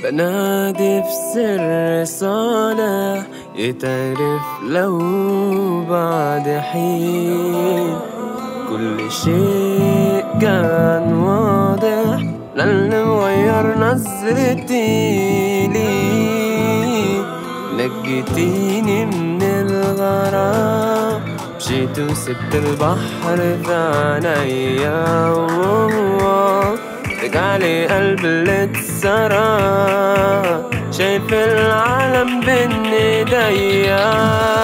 بنادي في سر صالح يتعرف لو بعد حين كل شيء كان واضح للي مغير نظرتي لي نجيتيني من الغرام مشيت وسبت البحر في عينيا رجعلي قلب اللي اتسرى شايف العالم بين ايديا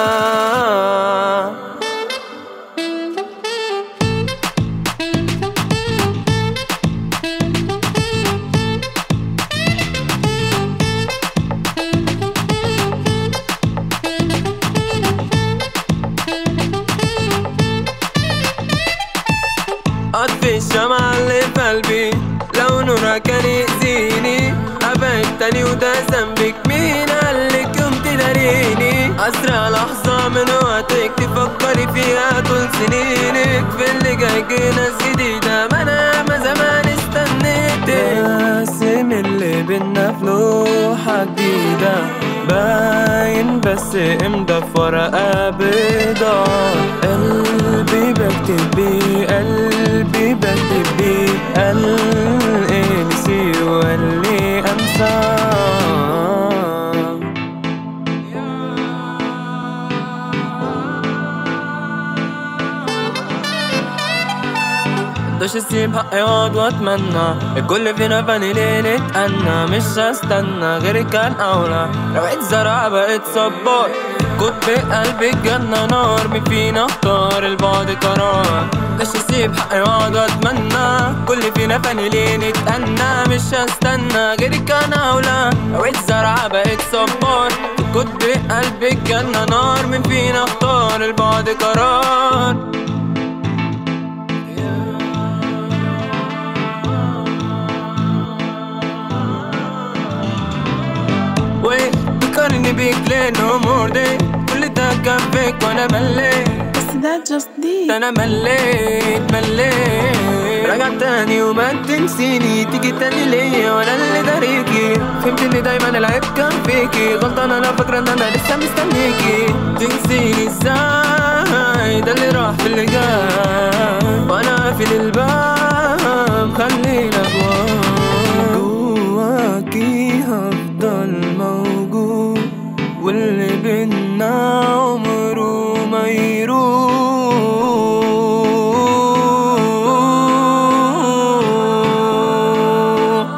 أطفي الشمعة اللي في قلبي لو نورها كان يأذيني أبعد تاني وده ذنبك مين قالك يوم تداريني أسرع لحظة من وقتك تفكري فيها طول سنينك في اللي جاي ناس جديدة ما أنا ما زمان استنيتك راسم اللي بينا في لوحة جديدة باين بس امضى في ورقة بيضا قلبي بكتب بيه قلبي بكتب بيه قال إيه نسي واللي أنساه مقدرش اسيب حقي اقعد واتمنى الكل فينا فاني ليه نتأنى مش هستنى غيرك كان اولى روقت زرع بقيت صبار كنت بقلبي الجنة نار مين فينا اختار البعد قرار مقدرش اسيب حقي اقعد واتمنى كل فينا فاني ليه نتأنى مش هستنى غيرك كان اولى روقت زرع بقيت صبار كنت بقلبي الجنة نار مين فينا اختار البعد قرار وين بتقارني بيك ليه نو مور دي كل ده كان فيك وانا مليت بس ده جاست دي ده انا مليت مليت رجع تاني وما تنسيني تيجي تاني ليا وانا اللي داريكي فهمت ان دايما العيب كان فيكي غلطان انا فاكرة ان انا لسه مستنيكي تنسيني ازاي ده اللي راح في اللي جاي وانا قافل الباب خلينا جوا جواكي هفضل موجود واللي بينا عمره ما يروح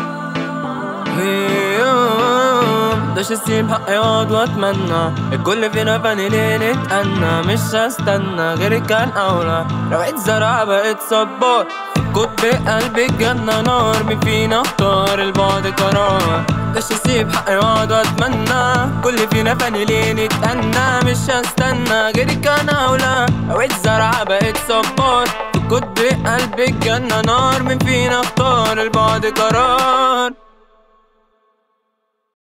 مقدرش اسيب حقي اقعد واتمنى الكل فينا فاني ليه نتأنى مش هستنى غيرك كان اولى روقت زرع بقيت صبار كنت بقلبي الجنة نار مين فينا اختار البعد قرار مقدرش اسيب حقي اقعد واتمنى كل فينا فاني ليه نتأنى مش هستنى غيرك كان اولى روقت زرع بقيت صبار كنت بقلبي الجنة نار مين فينا اختار البعد قرار